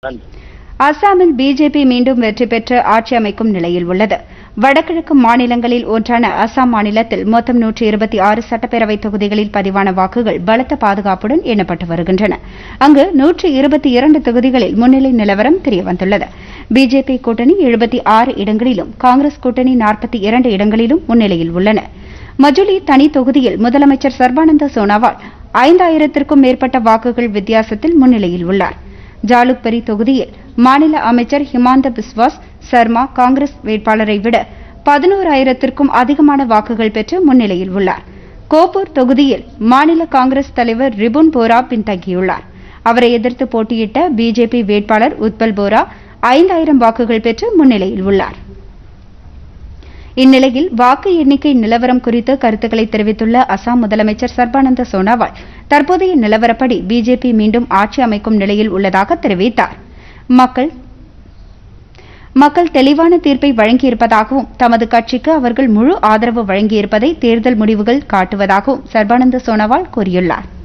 நன்றி அசாமில் பிஜேபி மீண்டும் வெற்றி பெற்று ஆட்சி அமைக்கும் நிலையில் உள்ளது வடகிழக்கு மாநிலங்களில் ஒன்றான அசாம் மாநிலத்தில் மொத்தம் நூற்றி இருபத்தி ஆறு சட்டப்பேரவை தொகுதிகளில் பதிவான வாக்குகள் பலத்த பாதுகாப்புடன் எண்ணப்பட்டு வருகின்றன அங்கு நூற்றி இருபத்தி இரண்டு தொகுதிகளில் முன்னிலை நிலவரம் தெரியவந்துள்ளது பிஜேபி கூட்டணி எழுபத்தி ஆறு இடங்களிலும் காங்கிரஸ் கூட்டணி நாற்பத்தி இரண்டு இடங்களிலும் முன்னிலையில் உள்ளன மஜுலி தனி தொகுதியில் முதலமைச்சர் சர்பானந்த சோனாவால் ஐந்தாயிரத்திற்கும் மேற்பட்ட வாக்குகள் வித்தியாசத்தில் முன்னிலையில் உள்ளார் ஜாலுக்பரி தொகுதியில் மாநில அமைச்சர் ஹிமாந்த பிஸ்வாஸ் சர்மா காங்கிரஸ் வேட்பாளரை விட பதினோராயிரத்திற்கும் அதிகமான வாக்குகள் பெற்று முன்னிலையில் உள்ளார் கோப்பூர் தொகுதியில் மாநில காங்கிரஸ் தலைவர் ரிபுன் போரா பின்தங்கியுள்ளார் அவரை எதிர்த்து போட்டியிட்ட பிஜேபி வேட்பாளர் உத்பல் போரா ஐந்தாயிரம் வாக்குகள் பெற்று முன்னிலையில் உள்ளார் இந்நிலையில் வாக்கு எண்ணிக்கை நிலவரம் குறித்து கருத்துக்களை தெரிவித்துள்ள அசாம் முதலமைச்சர் சர்பானந்த சோனாவால் தற்போதைய நிலவரப்படி பிஜேபி மீண்டும் ஆட்சி அமைக்கும் நிலையில் உள்ளதாக தெரிவித்தார் மக்கள் மக்கள் தெளிவான தீர்ப்பை வழங்கியிருப்பதாகவும் தமது கட்சிக்கு அவர்கள் முழு ஆதரவு வழங்கியிருப்பதை தேர்தல் முடிவுகள் காட்டுவதாகவும் சர்பானந்த சோனோவால் கூறியுள்ளார்